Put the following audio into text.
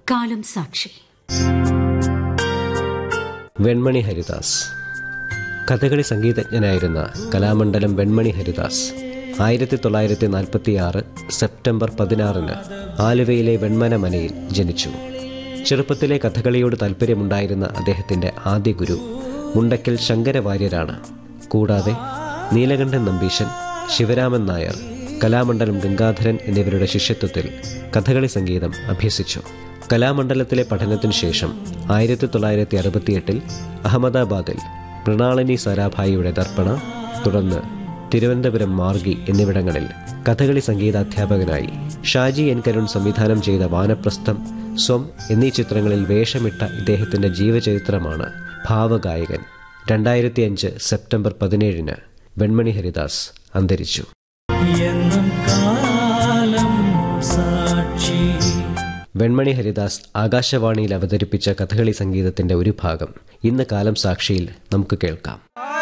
കാലം സാക്ഷി വെൺമണി ഹരിദാസ് കഥകളി സംഗീതജ്ഞനായിരുന്ന കലാമണ്ഡലം വെൺമണി ഹരിദാസ് ആയിരത്തി തൊള്ളായിരത്തി നാൽപ്പത്തി ആറ് സെപ്റ്റംബർ പതിനാറിന് ആലുവയിലെ വെൺമന മനയിൽ ജനിച്ചു ചെറുപ്പത്തിലെ കഥകളിയോട് താല്പര്യമുണ്ടായിരുന്ന അദ്ദേഹത്തിൻ്റെ ആദ്യ ഗുരു മുണ്ടക്കൽ ശങ്കരവാര്യരാണ് കൂടാതെ നീലകണ്ഠൻ നമ്പീശൻ ശിവരാമൻ നായർ കലാമണ്ഡലം ഗംഗാധരൻ എന്നിവരുടെ ശിഷ്യത്വത്തിൽ കഥകളി സംഗീതം അഭ്യസിച്ചു കലാമണ്ഡലത്തിലെ പഠനത്തിനു ശേഷം ആയിരത്തി തൊള്ളായിരത്തി അറുപത്തിയെട്ടിൽ അഹമ്മദാബാദിൽ മൃണാളിനി സാരാഭായിയുടെ ദർപ്പണ തുടർന്ന് തിരുവനന്തപുരം മാർഗി എന്നിവിടങ്ങളിൽ കഥകളി സംഗീതാധ്യാപകനായി ഷാജി എൻ കരുൺ സംവിധാനം ചെയ്ത വാനപ്രസ്ഥം സ്വം എന്നീ ചിത്രങ്ങളിൽ വേഷമിട്ട ഇദ്ദേഹത്തിന്റെ ജീവചരിത്രമാണ് ഭാവഗായകൻ രണ്ടായിരത്തി അഞ്ച് സെപ്റ്റംബർ പതിനേഴിന് വെൺമണി ഹരിദാസ് അന്തരിച്ചു എന്നും കാലം സാക്ഷി വെൺമണി ഹരിദാസ് ആകാശവാണിയിൽ അവതരിപ്പിച്ച കഥകളി സംഗീതത്തിന്റെ ഒരു ഭാഗം ഇന്ന് കാലം സാക്ഷിയിൽ നമുക്ക് കേൾക്കാം ആ